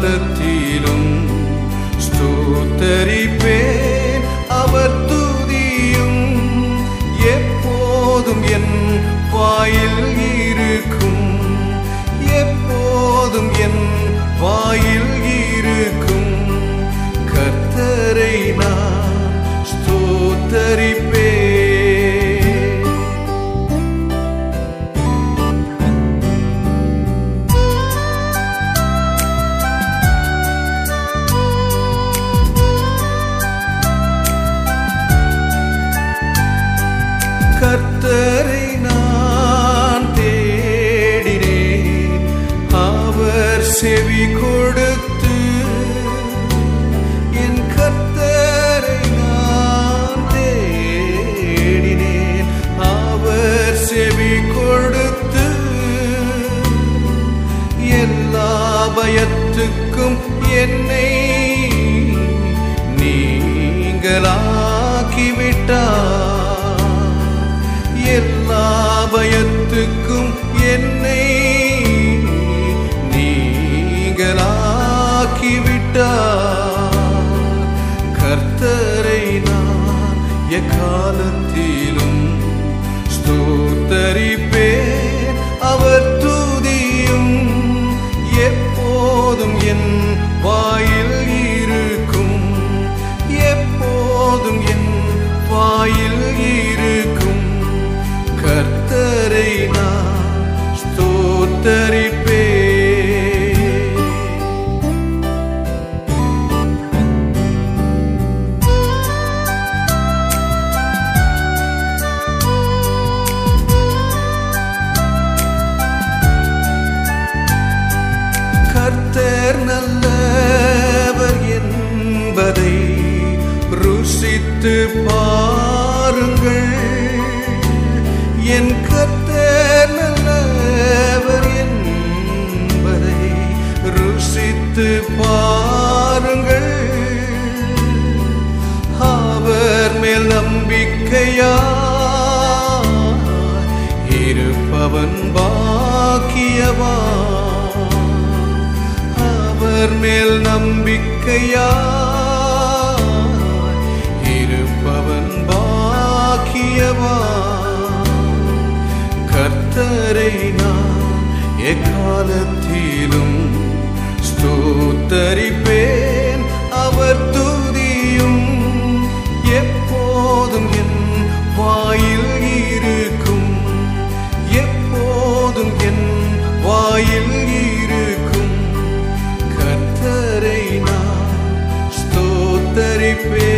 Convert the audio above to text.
எக்காலத்திலும் ஸ்தோத்தரிப்பேன் அவர் துதியும் எப்போதும் என் வாயில் இருக்கும் எப்போதும் என் வாயில் இருக்கும் கர்த்தரை நான் ஸ்தோத்தரிப்பேன் கர்த்தரை நான் தேடினேன் அவர் செவி கொடுத்து என் கர்த்தரை நான் தேடினேன் அவர் செவி கொடுத்து எல்லா பயத்துக்கும் என்னை நீங்களாக்கிவிட்டார் எல்லா பயத்துக்கும் என்னை நீங்களாக்கிவிட்டார் கர்த்தரை நான் எக்காலத்திலும் ஸ்தோத்தரிப்பேன் அவர் துதியும் எப்போதும் என் வாயில் இருக்கும் எப்போதும் என் வாயில் இருக்கும் கர்த்தரை நான் ஸ்தோத்தரிப்பேன் கர்த்தர் நல்லவர் என்பதை ருசித்து பாருங்கள் என் கர்த்தர் நல்லவர் என்பதை ருசித்து பாருங்கள் அவர் மேல் நம்பிக்கையா இருப்பவன் பாக்கியவா அவர் மேல் நம்பிக்கையா இருப்பவன் பாக்கியவா கர்த்தரை நான் எக்காலத்திலும் ஸ்தோத்தரிப்பேன் அவர் துதியும் எப்போதும் என் வாயில் இருக்கும் எப்போதும் என் வாயில் இருக்கும் கர்த்தரை நான் ஸ்தோத்தரிப்பேன்